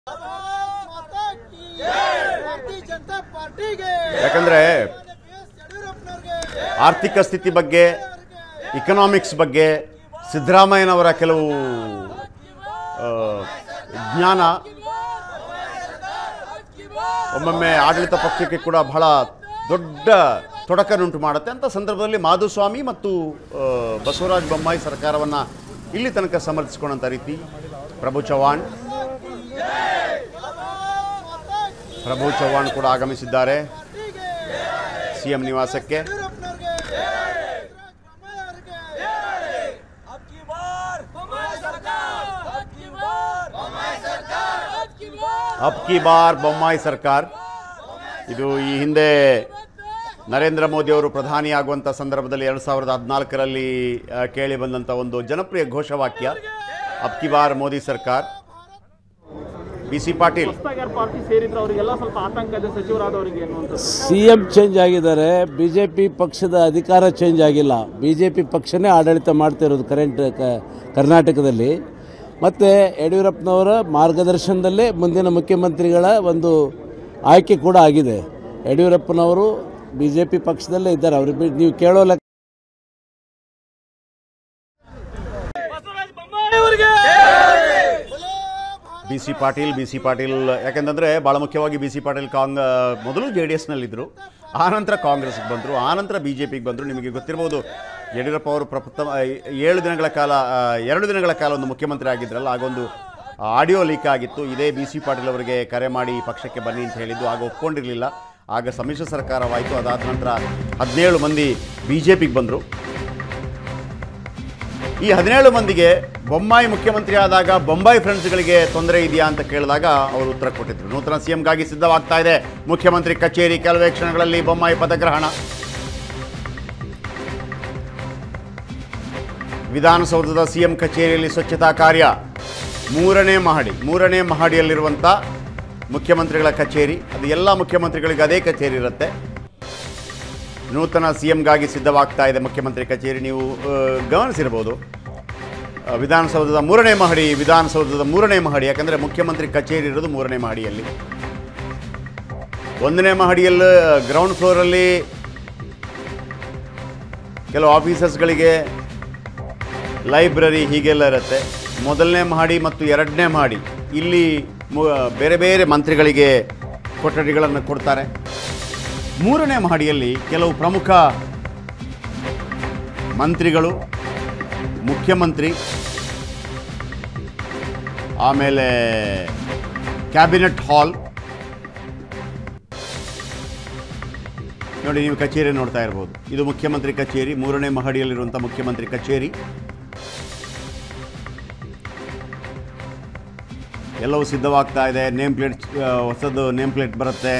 ಭಾರತೀಯ ಜನತಾ ಪಾರ್ಟಿಗೆ ಯಾಕಂದ್ರೆ ಬಿ ಎಸ್ ಯಡಿಯೂರಪ್ಪನವ್ರಿಗೆ ಆರ್ಥಿಕ ಸ್ಥಿತಿ ಬಗ್ಗೆ ಇಕನಾಮಿಕ್ಸ್ ಬಗ್ಗೆ ಸಿದ್ದರಾಮಯ್ಯನವರ ಕೆಲವು ಆ, ಜ್ಞಾನ ಒಮ್ಮೊಮ್ಮೆ ಆಡಳಿತ ಪಕ್ಷಕ್ಕೆ ಕೂಡ ಬಹಳ ದೊಡ್ಡ ತೊಡಕನ್ನುಂಟು ಮಾಡುತ್ತೆ ಅಂತ ಸಂದರ್ಭದಲ್ಲಿ ಮಾಧುಸ್ವಾಮಿ ಮತ್ತು ಆ, ಬಸವರಾಜ ಬೊಮ್ಮಾಯಿ ಸರ್ಕಾರವನ್ನು ಇಲ್ಲಿ ತನಕ ಸಮರ್ಥಿಸಿಕೊಂಡಂಥ ರೀತಿ ಪ್ರಭು ಚವ್ಹಾಣ್ ಪ್ರಭು ಚವ್ಹಾಣ್ ಕೂಡ ಆಗಮಿಸಿದ್ದಾರೆ ಸಿ ಎಂ ನಿವಾಸಕ್ಕೆ ಯಡಿಯೂರಪ್ಪನವ್ರಿಗೆ ಸಿದ್ದರಾಮಯ್ಯ ಅವರಿಗೆ ಅಬ್ ಕಿ ಬಾರ್ ಬೊಮ್ಮಾಯಿ ಸರ್ಕಾರ್ ಇದು ಈ ಹಿಂದೆ ನರೇಂದ್ರ ಮೋದಿ ಅವರು ಪ್ರಧಾನಿ ಆಗುವಂಥ ಸಂದರ್ಭದಲ್ಲಿ ಎರಡು ಸಾವಿರದ ಹದಿನಾಲ್ಕರಲ್ಲಿ ಆ, ಕೇಳಿ ಬಂದಂಥ ಒಂದು ಜನಪ್ರಿಯ ಘೋಷವಾಕ್ಯ ಅಬ್ ಕಿ ಬಾರ್ ಮೋದಿ ಸರ್ಕಾರ್ ಬಿ ಸಿ ಪಾಟೀಲ್ ಹೊಸದಾಗಿ ಯಾರು ಪಾರ್ಟಿ ಸೇರಿದ್ರೆ ಅವರಿಗೆಲ್ಲ ಸ್ವಲ್ಪ ಆತಂಕ ಇದೆ ಸಚಿವರಾದವರಿಗೆ ಅನ್ನುವಂಥದ್ದು ಸಿ ಎಂ ಚೇಂಜ್ ಆಗಿದ್ದಾರೆ ಬಿ ಜೆ ಪಿ ಪಕ್ಷದ ಅಧಿಕಾರ ಚೇಂಜ್ ಆಗಿಲ್ಲ ಬಿ ಜೆ ಪಿ ಪಕ್ಷನೇ ಆಡಳಿತ ಮಾಡ್ತಿರೋದು ಕರೆಂಟ್ ಕ- ಕರ್ನಾಟಕದಲ್ಲಿ ಮತ್ತು ಯಡಿಯೂರಪ್ಪನವರ ಮಾರ್ಗದರ್ಶನದಲ್ಲೇ ಮುಂದಿನ ಮುಖ್ಯಮಂತ್ರಿಗಳ ಒಂದು ಆಯ್ಕೆ ಕೂಡ ಆಗಿದೆ ಯಡಿಯೂರಪ್ಪನವರು ಬಿ ಜೆ ಪಿ ಪಕ್ಷದಲ್ಲೇ ಇದ್ದಾರೆ ಅವ್ರಿಗೆ ಬಿ- ನೀವು ಕೇಳೋ ಲೆಕ್ಕ B C Patil B C Patil ಯಾಕೆಂತಂದರೆ ಭಾಳ ಮುಖ್ಯವಾಗಿ ಬಿ ಸಿ ಪಾಟೀಲ್ ಕಾಂಗ್ ಮೊದಲು ಜೆ ಡಿ ಎಸ್ನಲ್ಲಿದ್ದರು ಆನಂತರ ಕಾಂಗ್ರೆಸ್ಗೆ ಬಂದರು ಆನಂತರ ಬಿ ಜೆ ಪಿಗೆ ಬಂದರು ನಿಮಗೆ ಗೊತ್ತಿರ್ಬೋದು ಯಡಿಯೂರಪ್ಪ ಅವರು ಪ್ರಪ್ರಥಮ ಏಳು ದಿನಗಳ ಕಾಲ ಆ, ಎರಡು ದಿನಗಳ ಕಾಲ ಒಂದು ಮುಖ್ಯಮಂತ್ರಿ ಆಗಿದ್ರಲ್ಲ ಆಗೊಂದು ಆಡಿಯೋ ಲೀಕ್ ಆಗಿತ್ತು ಇದೇ ಬಿ ಸಿ ಪಾಟೀಲ್ ಅವರಿಗೆ ಕರೆ ಮಾಡಿ ಈ ಪಕ್ಷಕ್ಕೆ ಬನ್ನಿ ಅಂತ ಹೇಳಿದ್ದು ಆಗ ಒಪ್ಕೊಂಡಿರಲಿಲ್ಲ ಆಗ ಸಮ್ಮಿಶ್ರ ಸರ್ಕಾರವಾಯಿತು ಅದಾದ ನಂತರ ಹದಿನೇಳು ಮಂದಿ ಬಿ ಜೆ ಪಿಗೆ ಬಂದರು ಈ ಹದಿನೇಳು ಮಂದಿಗೆ ಬೊಮ್ಮಾಯಿ ಮುಖ್ಯಮಂತ್ರಿ ಆದಾಗ ಬೊಂಬಾಯಿ ಫ್ರೆಂಡ್ಸ್ಗಳಿಗೆ ತೊಂದರೆ ಇದೆಯಾ ಅಂತ ಕೇಳಿದಾಗ ಅವರು ಉತ್ತರ ಕೊಟ್ಟಿದ್ರು ನೂತನ ಸಿಎಂಗಾಗಿ ಸಿದ್ಧವಾಗ್ತಾ ಇದೆ ಮುಖ್ಯಮಂತ್ರಿ ಕಚೇರಿ ಕೆಲವೇ ಕ್ಷಣಗಳಲ್ಲಿ ಬೊಮ್ಮಾಯಿ ಪದಗ್ರಹಣ ವಿಧಾನಸೌಧದ ಸಿಎಂ ಕಚೇರಿಯಲ್ಲಿ ಸ್ವಚ್ಛತಾ ಕಾರ್ಯ ಮೂರನೇ ಮಹಡಿ ಮೂರನೇ ಮಹಡಿಯಲ್ಲಿರುವಂಥ ಮುಖ್ಯಮಂತ್ರಿಗಳ ಕಚೇರಿ ಅದು ಎಲ್ಲ ಮುಖ್ಯಮಂತ್ರಿಗಳಿಗೆ ಅದೇ ಕಚೇರಿ ಇರುತ್ತೆ ನೂತನ ಸಿ ಎಂಗಾಗಿ ಸಿದ್ಧವಾಗ್ತಾ ಇದೆ ಮುಖ್ಯಮಂತ್ರಿ ಕಚೇರಿ ನೀವು ಆ, ಗಮನಿಸಿರ್ಬೋದು ಆ, ವಿಧಾನಸೌಧದ ಮೂರನೇ ಮಹಡಿ ವಿಧಾನಸೌಧದ ಮೂರನೇ ಮಹಡಿ ಯಾಕಂದರೆ ಮುಖ್ಯಮಂತ್ರಿ ಕಚೇರಿ ಇರೋದು ಮೂರನೇ ಮಹಡಿಯಲ್ಲಿ ಒಂದನೇ ಮಹಡಿಯಲ್ಲಿ ಗ್ರೌಂಡ್ ಫ್ಲೋರಲ್ಲಿ ಕೆಲವು ಆಫೀಸರ್ಸ್ಗಳಿಗೆ ಲೈಬ್ರರಿ ಹೀಗೆಲ್ಲ ಇರುತ್ತೆ ಮೊದಲನೇ ಮಹಡಿ ಮತ್ತು ಎರಡನೇ ಮಹಡಿ ಇಲ್ಲಿ ಮು- ಬೇರೆ ಬೇರೆ ಮಂತ್ರಿಗಳಿಗೆ ಕೊಠಡಿಗಳನ್ನು ಕೊಡ್ತಾರೆ ಮೂರನೇ ಮಹಡಿಯಲ್ಲಿ ಕೆಲವು ಪ್ರಮುಖ ಮಂತ್ರಿಗಳು ಮುಖ್ಯಮಂತ್ರಿ ಆಮೇಲೆ ಕ್ಯಾಬಿನೆಟ್ ಹಾಲ್ ನೋಡಿ ನೀವು ಕಚೇರಿ ನೋಡ್ತಾ ಇರ್ಬೋದು ಇದು ಮುಖ್ಯಮಂತ್ರಿ ಕಚೇರಿ ಮೂರನೇ ಮಹಡಿಯಲ್ಲಿರುವಂಥ ಮುಖ್ಯಮಂತ್ರಿ ಕಚೇರಿ ಎಲ್ಲವೂ ಸಿದ್ಧವಾಗ್ತಾ ಇದೆ ನೇಮ್ ಪ್ಲೇಟ್ ಹೊಸದು ನೇಮ್ ಪ್ಲೇಟ್ ಬರುತ್ತೆ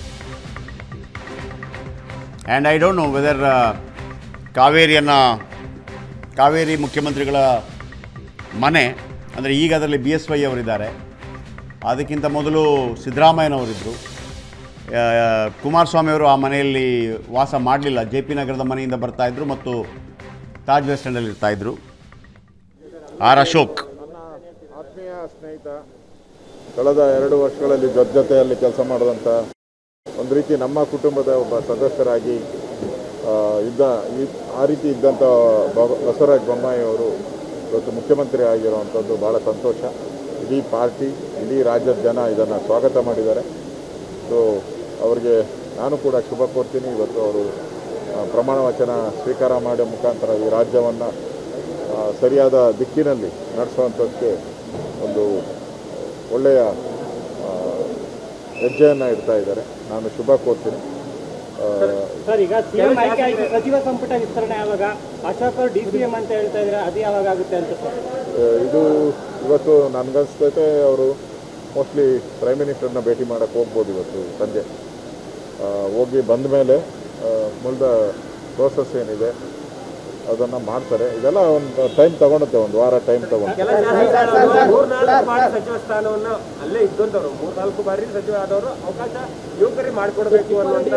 and I don't know whether ಕಾವೇರಿಯನ್ನು ಕಾವೇರಿ ಮುಖ್ಯಮಂತ್ರಿಗಳ ಮನೆ ಅಂದರೆ ಈಗ ಅದರಲ್ಲಿ ಬಿ ಎಸ್ ವೈ ಅವರಿದ್ದಾರೆ ಅದಕ್ಕಿಂತ ಮೊದಲು ಸಿದ್ದರಾಮಯ್ಯನವರಿದ್ದರು ಕುಮಾರಸ್ವಾಮಿ ಅವರು ಆ ಮನೆಯಲ್ಲಿ ವಾಸ ಮಾಡಲಿಲ್ಲ ಜೆ ಪಿ ನಗರದ ಮನೆಯಿಂದ ಬರ್ತಾಯಿದ್ರು ಮತ್ತು ತಾಜ್ ವೆಸ್ಟ್ ಎಂಡಲ್ಲಿ ಇರ್ತಾಯಿದ್ರು ಆರ್ ಅಶೋಕ್ ಆತ್ಮೀಯ ಸ್ನೇಹಿತ ಕಳೆದ ಎರಡು ವರ್ಷಗಳಲ್ಲಿ ಜೊತೆ ಜೊತೆಯಲ್ಲಿ ಕೆಲಸ ಮಾಡಿದಂಥ ಒಂದು ರೀತಿ ನಮ್ಮ ಕುಟುಂಬದ ಒಬ್ಬ ಸದಸ್ಯರಾಗಿ ಆ, ಇದ್ದ ಈ ಆ ರೀತಿ ಇದ್ದಂಥ ಬ- ಬಸವರಾಜ ಬೊಮ್ಮಾಯಿ ಅವರು ಇವತ್ತು ಮುಖ್ಯಮಂತ್ರಿ ಆಗಿರುವಂಥದ್ದು ಭಾಳ ಸಂತೋಷ ಇಡೀ ಪಾರ್ಟಿ ಇಡೀ ರಾಜ್ಯದ ಜನ ಇದನ್ನು ಸ್ವಾಗತ ಮಾಡಿದ್ದಾರೆ ಸೊ ಅವರಿಗೆ ನಾನು ಕೂಡ ಶುಭ ಕೋರ್ತೀನಿ ಇವತ್ತು ಅವರು ಆ, ಪ್ರಮಾಣ ವಚನ ಸ್ವೀಕಾರ ಮಾಡೋ ಮುಖಾಂತರ ಈ ರಾಜ್ಯವನ್ನು ಸರಿಯಾದ ದಿಕ್ಕಿನಲ್ಲಿ ನಡೆಸುವಂಥದ್ದಕ್ಕೆ ಒಂದು ಒಳ್ಳೆಯ ಆ, ಹೆಜ್ಜೆಯನ್ನು ಇಡ್ತಾ ಇದ್ದಾರೆ ನಾನು ಶುಭ ಕೋರ್ತೀನಿ ಆ, ಸರ್ ಈಗ ಸಿಎಂ ಆಯ್ಕೆ ಆಯ್ತು ಸಚಿವ ಸಂಪುಟ ವಿಸ್ತರಣೆ ಯಾವಾಗ ಅಶೋಕ್ ಅವರು ಡಿ ಸಿ ಎಂ ಅಂತ ಹೇಳ್ತಾ ಇದ್ರೆ ಅದು ಯಾವಾಗ ಆಗುತ್ತೆ ಅಂತ ಸರ್ ಇದು ಇವತ್ತು ನನಗನ್ಸ್ತೈತೆ ಅವರು ಮೋಸ್ಟ್ಲಿ ಪ್ರೈಮ್ ಮಿನಿಸ್ಟರ್ನ ಭೇಟಿ ಮಾಡೋಕ್ಕೆ ಹೋಗ್ಬೋದು ಇವತ್ತು ಸಂಜೆ ಆ, ಹೋಗಿ ಬಂದ ಮೇಲೆ ಮುಂದೆ ಪ್ರೋಸೆಸ್ ಏನಿದೆ ಅದನ್ನು ಮಾಡ್ತಾರೆ ಇದೆಲ್ಲ ಒಂದು ಟೈಮ್ ತಗೊಳುತ್ತೆ ಒಂದು ವಾರ ಟೈಮ್ ತಗೊಂಡು ಮೂರ್ನಾಲ್ಕು ಬಾರಿ ಸಚಿವ ಸ್ಥಾನವನ್ನ ಅಲ್ಲೇ ಇದ್ದಂತವ್ರು ಮೂರ್ನಾಲ್ಕು ಬಾರಿ ಸಚಿವ ಆದವರು ಅವಕಾಶ ಯುವಕರಿಗೆ ಮಾಡಿಕೊಡ್ಬೇಕು ಅನ್ನುವಂತ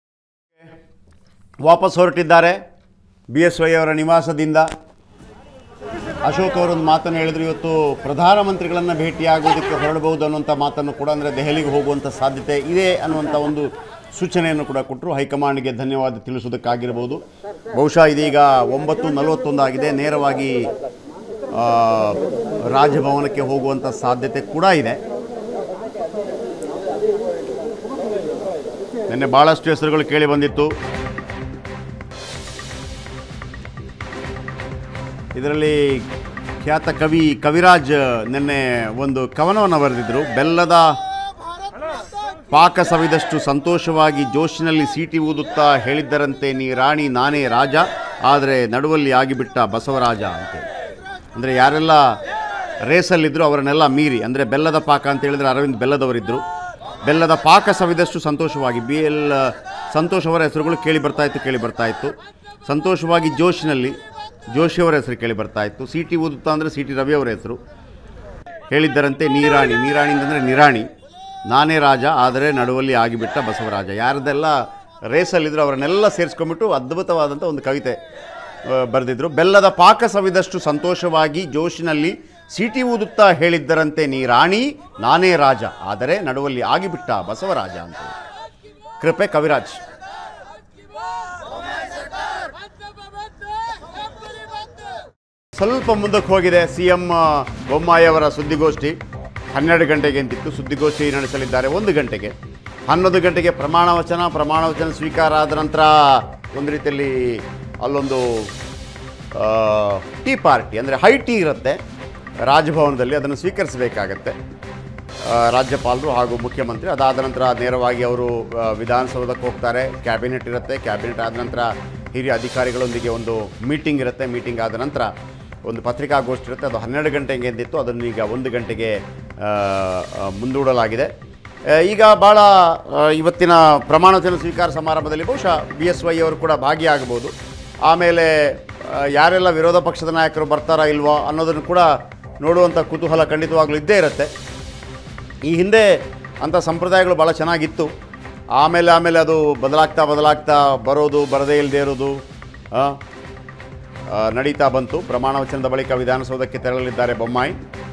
ವಾಪಸ್ ಹೊರಟಿದ್ದಾರೆ ಬಿ ಎಸ್ ವೈ ಅವರ ನಿವಾಸದಿಂದ ಅಶೋಕ್ ಅವರೊಂದು ಮಾತನ್ನು ಹೇಳಿದ್ರು ಇವತ್ತು ಪ್ರಧಾನಮಂತ್ರಿಗಳನ್ನು ಭೇಟಿಯಾಗೋದಕ್ಕೆ ಹೊರಡಬಹುದು ಅನ್ನುವಂಥ ಮಾತನ್ನು ಕೂಡ ಅಂದರೆ ದೆಹಲಿಗೆ ಹೋಗುವಂಥ ಸಾಧ್ಯತೆ ಇದೆ ಅನ್ನುವಂಥ ಒಂದು ಸೂಚನೆಯನ್ನು ಕೂಡ ಕೊಟ್ಟರು ಹೈಕಮಾಂಡ್ಗೆ ಧನ್ಯವಾದ ತಿಳಿಸೋದಕ್ಕಾಗಿರ್ಬೋದು ಬಹುಶಃ ಇದೀಗ ಒಂಬತ್ತು ನಲವತ್ತೊಂದು ಆಗಿದೆ ನೇರವಾಗಿ ಆ, ರಾಜಭವನಕ್ಕೆ ಹೋಗುವಂಥ ಸಾಧ್ಯತೆ ಕೂಡ ಇದೆ ನಿನ್ನೆ ಭಾಳಷ್ಟು ಹೆಸರುಗಳು ಕೇಳಿ ಬಂದಿತ್ತು ಇದರಲ್ಲಿ ಖ್ಯಾತ ಕವಿ ಕವಿರಾಜ್ ನಿನ್ನೆ ಒಂದು ಕವನವನ್ನು ಬರೆದಿದ್ದರು ಬೆಲ್ಲದ ಭಾರತ್ ಮಾತಾ ಪಾಕ ಸವಿದಷ್ಟು ಸಂತೋಷವಾಗಿ ಜೋಶಿನಲ್ಲಿ ಸೀಟಿ ಊದುತ್ತಾ ಹೇಳಿದ್ದರಂತೆ ನೀ ರಾಣಿ ನಾನೇ ರಾಜ ಆದರೆ ನಡುವಲ್ಲಿ ಆಗಿಬಿಟ್ಟ ಬಸವರಾಜ ಅಂತೇಳಿ ಅಂದರೆ ಯಾರೆಲ್ಲ ರೇಸಲ್ಲಿದ್ದರು ಅವರನ್ನೆಲ್ಲ ಮೀರಿ ಅಂದರೆ ಬೆಲ್ಲದ ಪಾಕ ಅಂತ ಹೇಳಿದ್ರೆ ಅರವಿಂದ್ ಬೆಲ್ಲದವರಿದ್ದರು ಬೆಲ್ಲದ ಪಾಕ ಸವಿದಷ್ಟು ಸಂತೋಷವಾಗಿ ಬಿ ಎಲ್ ಸಂತೋಷ್ ಅವರ ಹೆಸರುಗಳು ಕೇಳಿ ಬರ್ತಾ ಇತ್ತು ಕೇಳಿ ಬರ್ತಾ ಇತ್ತು ಸಂತೋಷವಾಗಿ ಜೋಶಿನಲ್ಲಿ ಜೋಶಿಯವರ ಹೆಸರು ಕೇಳಿ ಬರ್ತಾ ಇತ್ತು ಸಿ ಟಿ ಊದುತ್ತಾ ಅಂದರೆ ಸಿ ಟಿ ರವಿಯವರ ಹೆಸರು ಹೇಳಿದ್ದರಂತೆ ನೀರಾಣಿ ನೀರಾಣಿ ಅಂತಂದರೆ ನಿರಾಣಿ ನಾನೇ ರಾಜ ಆದರೆ ನಡುವಲ್ಲಿ ಆಗಿಬಿಟ್ಟ ಬಸವರಾಜ ಯಾರದೆಲ್ಲ ರೇಸಲ್ಲಿದ್ದರು ಅವರನ್ನೆಲ್ಲ ಸೇರಿಸ್ಕೊಂಡ್ಬಿಟ್ಟು ಅದ್ಭುತವಾದಂಥ ಒಂದು ಕವಿತೆ ಬರೆದಿದ್ರು ಬೆಲ್ಲದ ಪಾಕ ಸವಿದಷ್ಟು ಸಂತೋಷವಾಗಿ ಜೋಶಿನಲ್ಲಿ ಸೀಟಿ ಊದುತ್ತಾ ಹೇಳಿದ್ದರಂತೆ ನೀ ರಾಣಿ ನಾನೇ ರಾಜ ಆದರೆ ನಡುವಲ್ಲಿ ಆಗಿಬಿಟ್ಟ ಬಸವರಾಜ ಅಂತ ಕೃಪೆ ಕವಿರಾಜ್ ಸ್ವಲ್ಪ ಮುಂದಕ್ಕೆ ಹೋಗಿದೆ ಸಿ ಎಂ ಬೊಮ್ಮಾಯಿ ಅವರ ಸುದ್ದಿಗೋಷ್ಠಿ ಹನ್ನೆರಡು ಗಂಟೆಗೆ ಅಂತಿತ್ತು ಸುದ್ದಿಗೋಷ್ಠಿ ನಡೆಸಲಿದ್ದಾರೆ ಒಂದು ಗಂಟೆಗೆ ಹನ್ನೊಂದು ಗಂಟೆಗೆ ಪ್ರಮಾಣ ವಚನ ಪ್ರಮಾಣ ವಚನ ಸ್ವೀಕಾರ ಆದ ನಂತರ ಒಂದು ರೀತಿಯಲ್ಲಿ ಅಲ್ಲೊಂದು ಆ, ಟೀ ಪಾರ್ಟಿ ಅಂದರೆ ಹೈ ಟೀ ಇರುತ್ತೆ ರಾಜಭವನದಲ್ಲಿ ಅದನ್ನು ಸ್ವೀಕರಿಸಬೇಕಾಗತ್ತೆ ಆ, ರಾಜ್ಯಪಾಲರು ಹಾಗೂ ಮುಖ್ಯಮಂತ್ರಿ ಅದಾದ ನಂತರ ನೇರವಾಗಿ ಅವರು ಆ, ವಿಧಾನಸೌಧಕ್ಕೆ ಹೋಗ್ತಾರೆ ಕ್ಯಾಬಿನೆಟ್ ಇರುತ್ತೆ ಕ್ಯಾಬಿನೆಟ್ ಆದ ನಂತರ ಹಿರಿಯ ಅಧಿಕಾರಿಗಳೊಂದಿಗೆ ಒಂದು ಮೀಟಿಂಗ್ ಇರುತ್ತೆ ಮೀಟಿಂಗ್ ಆದ ನಂತರ ಒಂದು ಪತ್ರಿಕಾಗೋಷ್ಠಿ ಇರುತ್ತೆ ಅದು ಹನ್ನೆರಡು ಗಂಟೆಗೆ ಎಂದಿತ್ತು ಅದನ್ನು ಈಗ ಒಂದು ಗಂಟೆಗೆ ಆ, ಆ, ಮುಂದೂಡಲಾಗಿದೆ ಆ, ಈಗ ಭಾಳ ಆ, ಇವತ್ತಿನ ಪ್ರಮಾಣ ವಚನ ಸ್ವೀಕಾರ ಸಮಾರಂಭದಲ್ಲಿ ಬಹುಶಃ ಬಿ ಎಸ್ ವೈ ಅವರು ಕೂಡ ಭಾಗಿಯಾಗಬಹುದು ಆಮೇಲೆ ಆ, ಯಾರೆಲ್ಲ ವಿರೋಧ ಪಕ್ಷದ ನಾಯಕರು ಬರ್ತಾರಾ ಇಲ್ವಾ ಅನ್ನೋದನ್ನು ಕೂಡ ನೋಡುವಂಥ ಕುತೂಹಲ ಖಂಡಿತವಾಗ್ಲೂ ಇದ್ದೇ ಇರುತ್ತೆ ಈ ಹಿಂದೆ ಅಂಥ ಸಂಪ್ರದಾಯಗಳು ಭಾಳ ಚೆನ್ನಾಗಿತ್ತು ಆಮೇಲೆ ಆಮೇಲೆ ಅದು ಬದಲಾಗ್ತಾ ಬದಲಾಗ್ತಾ ಬರೋದು ಬರದೇ ಇಲ್ಲದೆ ಇರೋದು ಆ, ಆ, ನಡೀತಾ ಬಂತು ಪ್ರಮಾಣ ವಚನದ ಬಳಿಕ ವಿಧಾನಸೌಧಕ್ಕೆ ತೆರಳಲಿದ್ದಾರೆ ಬೊಮ್ಮಾಯಿ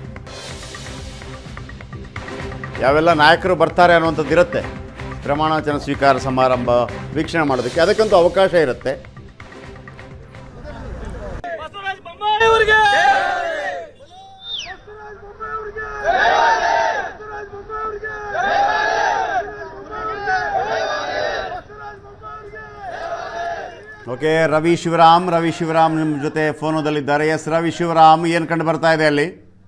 ಯಾವೆಲ್ಲ ನಾಯಕರು ಬರ್ತಾರೆ ಅನ್ನುವಂಥದ್ದು ಇರುತ್ತೆ ಪ್ರಮಾಣ ವಚನ ಸ್ವೀಕಾರ ಸಮಾರಂಭ ವೀಕ್ಷಣೆ ಮಾಡೋದಕ್ಕೆ ಅದಕ್ಕಂತೂ ಅವಕಾಶ ಇರುತ್ತೆ ಬಸವರಾಜ ಬೊಮ್ಮಾಯಿ ಅವರಿಗೆ ಬಸವರಾಜ ಬೊಮ್ಮಾಯಿ ಅವರಿಗೆ ಬಸವರಾಜ ಬೊಮ್ಮಾಯಿ ಅವರಿಗೆ ಬಸವರಾಜ ಬೊಮ್ಮಾಯಿ ಅವರಿಗೆ ಓಕೆ ರವಿ ಶಿವರಾಮ್ ರವಿ ಶಿವರಾಮ್ ನಿಮ್ಮ ಜೊತೆ ಫೋನದಲ್ಲಿದ್ದಾರೆ ಎಸ್ ರವಿ ಶಿವರಾಮ್ ಏನು ಕಂಡು ಬರ್ತಾ ಇದೆ ಅಲ್ಲಿ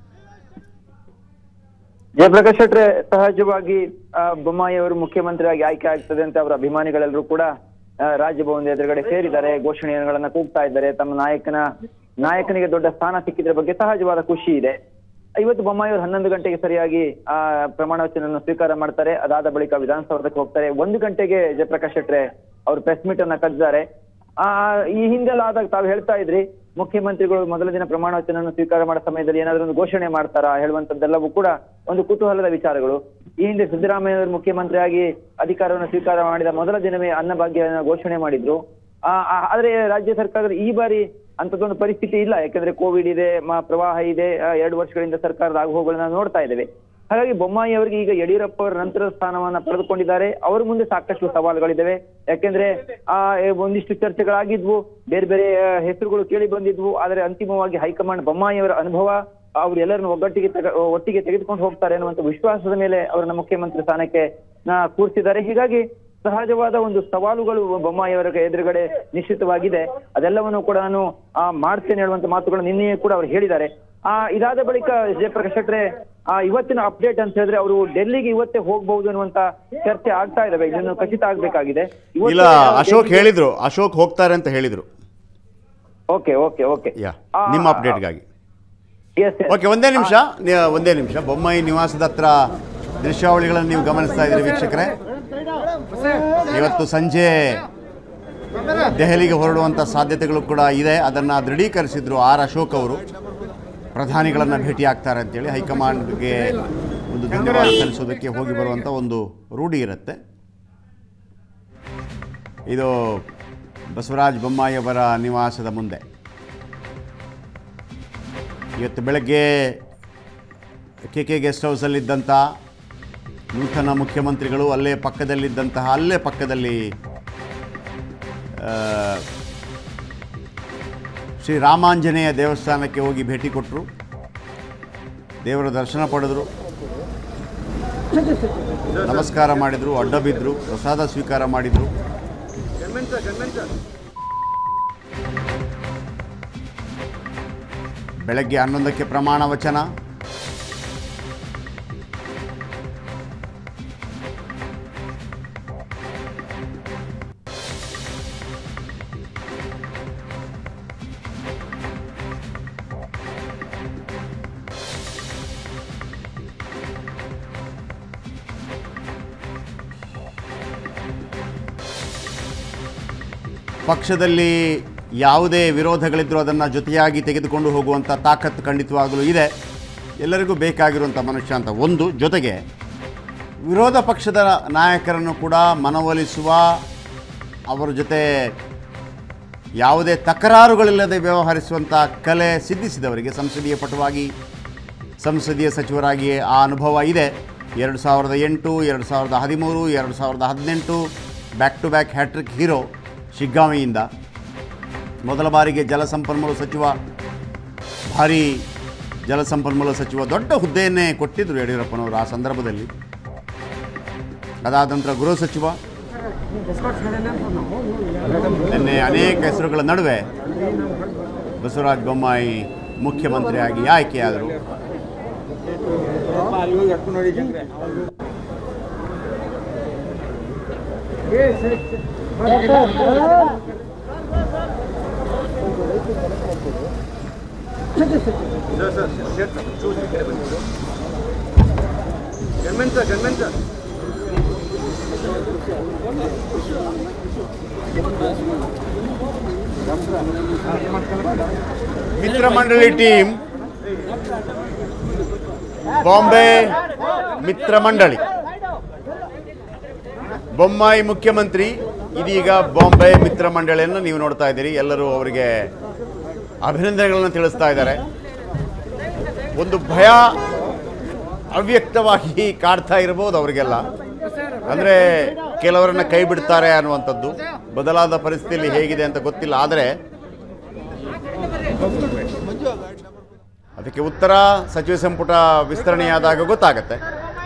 ಜಯಪ್ರಕಾಶ್ ಶೆಟ್ರೆ ಸಹಜವಾಗಿ ಆ, ಬೊಮ್ಮಾಯಿ ಅವರು ಮುಖ್ಯಮಂತ್ರಿಯಾಗಿ ಆಯ್ಕೆ ಆಗ್ತದೆ ಅಂತ ಅವರ ಅಭಿಮಾನಿಗಳೆಲ್ಲರೂ ಕೂಡ ಆ, ರಾಜಭವನದ ಎದುರುಗಡೆ ಸೇರಿದ್ದಾರೆ ಘೋಷಣೆಗಳನ್ನ ಕೂಗ್ತಾ ಇದ್ದಾರೆ ತಮ್ಮ ನಾಯಕನ ನಾಯಕನಿಗೆ ದೊಡ್ಡ ಸ್ಥಾನ ಸಿಕ್ಕಿದ್ರ ಬಗ್ಗೆ ಸಹಜವಾದ ಖುಷಿ ಇದೆ ಇವತ್ತು ಬೊಮ್ಮಾಯಿ ಅವರು ಹನ್ನೊಂದು ಗಂಟೆಗೆ ಸರಿಯಾಗಿ ಆ ಪ್ರಮಾಣ ವಚನವನ್ನು ಸ್ವೀಕಾರ ಮಾಡ್ತಾರೆ ಅದಾದ ಬಳಿಕ ವಿಧಾನಸೌಧಕ್ಕೆ ಹೋಗ್ತಾರೆ ಒಂದು ಗಂಟೆಗೆ ಜಯಪ್ರಕಾಶ್ ಶೆಟ್ರೆ ಅವರು ಪ್ರೆಸ್ ಮೀಟ್ ಅನ್ನ ಕರೆದಿದ್ದಾರೆ ಆ ಈ ಹಿಂದೆಲ್ಲ ಆದಾಗ ತಾವು ಹೇಳ್ತಾ ಇದ್ರಿ ಮುಖ್ಯಮಂತ್ರಿಗಳು ಮೊದಲ ದಿನ ಪ್ರಮಾಣ ವಚನವನ್ನು ಸ್ವೀಕಾರ ಮಾಡೋ ಸಮಯದಲ್ಲಿ ಏನಾದ್ರೂ ಒಂದು ಘೋಷಣೆ ಮಾಡ್ತಾರಾ ಹೇಳುವಂತದ್ದೆಲ್ಲವೂ ಕೂಡ ಒಂದು ಕುತೂಹಲದ ವಿಚಾರಗಳು ಈ ಹಿಂದೆ ಸಿದ್ದರಾಮಯ್ಯ ಅವರು ಮುಖ್ಯಮಂತ್ರಿಯಾಗಿ ಅಧಿಕಾರವನ್ನು ಸ್ವೀಕಾರ ಮಾಡಿದ ಮೊದಲ ದಿನವೇ ಅನ್ನಭಾಗ್ಯ ಘೋಷಣೆ ಮಾಡಿದ್ರು ಆ, ಆ, ಆದ್ರೆ ರಾಜ್ಯ ಸರ್ಕಾರದ ಈ ಬಾರಿ ಅಂತದೊಂದು ಪರಿಸ್ಥಿತಿ ಇಲ್ಲ ಯಾಕಂದ್ರೆ ಕೋವಿಡ್ ಇದೆ ಮ- ಪ್ರವಾಹ ಇದೆ ಆ, ಎರಡು ವರ್ಷಗಳಿಂದ ಸರ್ಕಾರದ ಆಗುಹೋಗುಗಳನ್ನ ನೋಡ್ತಾ ಇದ್ದೇವೆ ಹಾಗಾಗಿ ಬೊಮ್ಮಾಯಿ ಅವರಿಗೆ ಈಗ ಯಡಿಯೂರಪ್ಪ ಅವರ ನಂತರದ ಸ್ಥಾನವನ್ನ ಪಡೆದುಕೊಂಡಿದ್ದಾರೆ ಅವರ ಮುಂದೆ ಸಾಕಷ್ಟು ಸವಾಲುಗಳಿದ್ದಾವೆ ಯಾಕೆಂದ್ರೆ ಆ ಎ, ಒಂದಿಷ್ಟು ಚರ್ಚೆಗಳಾಗಿದ್ವು ಬೇರೆ ಬೇರೆ ಆ, ಹೆಸರುಗಳು ಕೇಳಿ ಬಂದಿದ್ವು ಆದರೆ ಅಂತಿಮವಾಗಿ ಹೈಕಮಾಂಡ್ ಬೊಮ್ಮಾಯಿ ಅವರ ಅನುಭವ ಅವ್ರು ಎಲ್ಲರನ್ನು ಒಗ್ಗಟ್ಟಿಗೆ ತೆಗೆ ಒಟ್ಟಿಗೆ ತೆಗೆದುಕೊಂಡು ಹೋಗ್ತಾರೆ ಅನ್ನುವಂಥ ವಿಶ್ವಾಸದ ಮೇಲೆ ಅವರನ್ನ ಮುಖ್ಯಮಂತ್ರಿ ಸ್ಥಾನಕ್ಕೆ ನಾ ಕೂರಿಸಿದ್ದಾರೆ ಹೀಗಾಗಿ ಸಹಜವಾದ ಒಂದು ಸವಾಲುಗಳು ಬೊಮ್ಮಾಯಿ ಅವರ ಎದುರುಗಡೆ ನಿಶ್ಚಿತವಾಗಿದೆ ಅದೆಲ್ಲವನ್ನು ಕೂಡ ನಾನು ಆ, ಮಾಡ್ತೇನೆ ಹೇಳುವಂತ ಮಾತುಗಳು ನಿನ್ನೆಯೇ ಕೂಡ ಅವರು ಹೇಳಿದ್ದಾರೆ ಆ ಇದಾದ ಬಳಿಕ ಜಯಪ್ರಕಾಶ್ ಶೆಟ್ರೆ ಆ ಇವತ್ತಿನ ಅಪ್ಡೇಟ್ ಅಂತ ಹೇಳಿದ್ರೆ ಅವರು ಡೆಲ್ಲಿಗೆ ಇವತ್ತೇ ಹೋಗಬಹುದು ಅನ್ನುವಂತ ಚರ್ಚೆ ಆಗ್ತಾ ಇದಾವೆ ಇದನ್ನು ಖಚಿತ ಆಗ್ಬೇಕಾಗಿದೆ ಇವತ್ತೇ ಇಲ್ಲ ಅವರು ಅಶೋಕ್ ಡೆಲ್ಲಿಗೆ- ಹೇಳಿದರು ಅಶೋಕ್ ಹೋಗ್ತಾರೆ ಅಂತ ಹೇಳಿದರು ಓಕೆ ಓಕೆ ಓಕೆ ಯಾ ಆ, ನಿಮ್ಮ ಅಪ್ಡೇಟ್ಗಾಗಿ yes, yes. ಓಕೆ ಒಂದೇ ನಿಮಿಷ ನಿ- ಒಂದೇ ನಿಮಿಷ ಬೊಮ್ಮಾಯಿ ನಿವಾಸದ ಹತ್ರ ದೃಶ್ಯಾವಳಿಗಳನ್ನು ನೀವು ಗಮನಿಸ್ತಾ ಇದ್ದೀರಿ ವೀಕ್ಷಕರೇ ಇವತ್ತು ಸಂಜೆ ದೆಹಲಿಗೆ ಹೊರಡುವಂಥ ಸಾಧ್ಯತೆಗಳು ಕೂಡ ಇದೆ ಅದನ್ನು ದೃಢೀಕರಿಸಿದ್ರು ಆರ್ ಅಶೋಕ್ ಅವರು ಪ್ರಧಾನಿಗಳನ್ನು ಭೇಟಿ ಆಗ್ತಾರೆ ಅಂತೇಳಿ ಹೈಕಮಾಂಡ್ಗೆ ಒಂದು ಧನ್ಯವಾದ ಸಲ್ಲಿಸೋದಕ್ಕೆ ಹೋಗಿ ಬರುವಂಥ ಒಂದು ರೂಢಿ ಇರುತ್ತೆ ಇದು ಬಸವರಾಜ ಬೊಮ್ಮಾಯಿ ಅವರ ನಿವಾಸದ ಮುಂದೆ ಇವತ್ತು ಬೆಳಗ್ಗೆ ಕೆ ಕೆ ಗೆಸ್ಟ್ ಹೌಸಲ್ಲಿದ್ದಂಥ ನೂತನ ಮುಖ್ಯಮಂತ್ರಿಗಳು ಅಲ್ಲೇ ಪಕ್ಕದಲ್ಲಿದ್ದಂತಹ ಅಲ್ಲೇ ಪಕ್ಕದಲ್ಲಿ ಆ, ಶ್ರೀ ರಾಮಾಂಜನೇಯ ದೇವಸ್ಥಾನಕ್ಕೆ ಹೋಗಿ ಭೇಟಿ ಕೊಟ್ಟರು ದೇವರ ದರ್ಶನ ಪಡೆದರು ನಮಸ್ಕಾರ ಮಾಡಿದರು ಅಡ್ಡ ಬಿದ್ದರು ಪ್ರಸಾದ ಸ್ವೀಕಾರ ಮಾಡಿದರು ಬೆಳಗ್ಗೆ ಹನ್ನೊಂದಕ್ಕೆ ಪ್ರಮಾಣ ವಚನ ಪಕ್ಷದಲ್ಲಿ ಯಾವುದೇ ವಿರೋಧಗಳಿದ್ದರೂ ಅದನ್ನು ಜೊತೆಯಾಗಿ ತೆಗೆದುಕೊಂಡು ಹೋಗುವಂಥ ತಾಕತ್ತು ಖಂಡಿತವಾಗಲೂ ಇದೆ ಎಲ್ಲರಿಗೂ ಬೇಕಾಗಿರುವಂಥ ಮನುಷ್ಯ ಅಂತ ಒಂದು ಜೊತೆಗೆ ವಿರೋಧ ಪಕ್ಷದ ನಾಯಕರನ್ನು ಕೂಡ ಮನವೊಲಿಸುವ ಅವರ ಜೊತೆ ಯಾವುದೇ ತಕರಾರುಗಳಿಲ್ಲದೆ ವ್ಯವಹರಿಸುವಂಥ ಕಲೆ ಸಿದ್ಧಿಸಿದವರಿಗೆ ಸಂಸದೀಯ ಪಟುವಾಗಿ ಸಂಸದೀಯ ಸಚಿವರಾಗಿ ಆ ಅನುಭವ ಇದೆ ಎರಡು ಸಾವಿರದ ಎಂಟು ಎರಡು ಸಾವಿರದ ಹದಿಮೂರು ಎರಡು ಸಾವಿರದ ಹದಿನೆಂಟು back to back hattrick hero ಶಿಗ್ಗಾಂವಿಯಿಂದ ಮೊದಲ ಬಾರಿಗೆ ಜಲಸಂಪನ್ಮೂಲ ಸಚಿವ ಭಾರಿ ಜಲಸಂಪನ್ಮೂಲ ಸಚಿವ ದೊಡ್ಡ ಹುದ್ದೆಯನ್ನೇ ಕೊಟ್ಟಿದ್ದರು ಯಡಿಯೂರಪ್ಪನವರು ಆ ಸಂದರ್ಭದಲ್ಲಿ ಅದಾದ ನಂತರ ಗೃಹ ಸಚಿವ ನಿನ್ನೆ ಅನೇಕ ಹೆಸರುಗಳ ನಡುವೆ ಬಸವರಾಜ ಬೊಮ್ಮಾಯಿ ಮುಖ್ಯಮಂತ್ರಿಯಾಗಿ ಆಯ್ಕೆಯಾದರು ಗನ್ಮೆನ್ ಸರ್ ಗನ್ಮೆನ್ ಸರ್ ಮಿತ್ರ ಮಂಡಳಿ ಟೀಮ್ ಬಾಂಬೆ ಮಿತ್ರ ಮಂಡಳಿ ಬೊಮ್ಮಾಯಿ ಮುಖ್ಯಮಂತ್ರಿ ಇದೀಗ ಬಾಂಬೆ ಮಿತ್ರ ಮಂಡಳಿಯನ್ನು ನೀವು ನೋಡ್ತಾ ಇದ್ದೀರಿ ಎಲ್ಲರೂ ಅವರಿಗೆ ಅಭಿನಂದನೆಗಳನ್ನು ತಿಳಿಸ್ತಾ ಇದ್ದಾರೆ ಒಂದು ಭಯ ಅವ್ಯಕ್ತವಾಗಿ ಕಾಡ್ತಾ ಇರ್ಬೋದು ಅವರಿಗೆಲ್ಲ ಅಂದರೆ ಕೆಲವರನ್ನ ಕೈ ಬಿಡ್ತಾರೆ ಅನ್ನುವಂಥದ್ದು ಬದಲಾದ ಪರಿಸ್ಥಿತಿಯಲ್ಲಿ ಹೇಗಿದೆ ಅಂತ ಗೊತ್ತಿಲ್ಲ ಆದರೆ ಅದಕ್ಕೆ ಉತ್ತರ ಸಚಿವ ಸಂಪುಟ ವಿಸ್ತರಣೆಯಾದಾಗ ಗೊತ್ತಾಗತ್ತೆ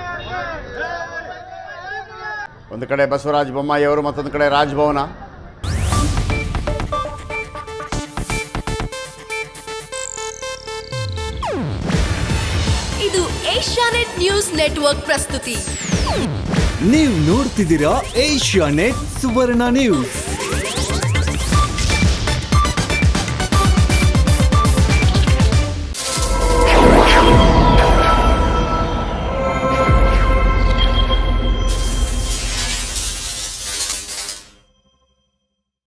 ಒಂದು ಕಡೆ ಬಸವರಾಜ ಬೊಮ್ಮಾಯಿ ಅವರು ಮತ್ತೊಂದು ಕಡೆ ರಾಜಭವನ ಇದು ಏಷ್ಯಾನೆಟ್ ನ್ಯೂಸ್ ನೆಟ್ವರ್ಕ್ ಪ್ರಸ್ತುತಿ ನೀವು ನೋಡ್ತಿದ್ದೀರಾ ಏಷ್ಯಾ ನೆಟ್ ಸುವರ್ಣ ನ್ಯೂಸ್